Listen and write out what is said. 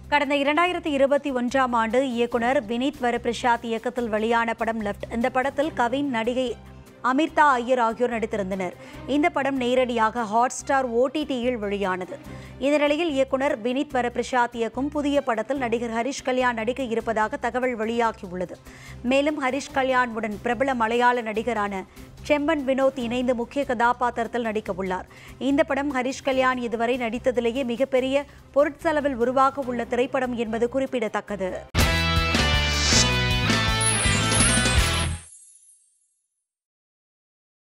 கடந்த இரண்டாயிரத்தி இருபத்தி ஒன்றாம் ஆண்டு இயக்குனர் வினீத் வரபிரசாத் இயக்கத்தில் வெளியான படம் லெஃப்ட் இந்த படத்தில் கவின் நடிகை அமிர்தா ஐயர் ஆகியோர் நடித்திருந்தனர் இந்த படம் நேரடியாக ஹாட் ஸ்டார் ஓடிடியில் வெளியானது இந்த நிலையில் இயக்குனர் வினீத் வரபிரசாத் இயக்கும் புதிய படத்தில் நடிகர் ஹரிஷ் கல்யாண் நடிக்க இருப்பதாக தகவல் வெளியாகியுள்ளது மேலும் ஹரிஷ் கல்யாண் உடன் பிரபல மலையாள நடிகரான செம்மன் வினோத் இணைந்து முக்கிய கதாபாத்திரத்தில் நடிக்க உள்ளார் இந்த படம் ஹரிஷ் கல்யாண் இதுவரை நடித்ததிலேயே மிகப்பெரிய பொருட்செலவில் உருவாக உள்ள திரைப்படம் என்பது குறிப்பிடத்தக்கது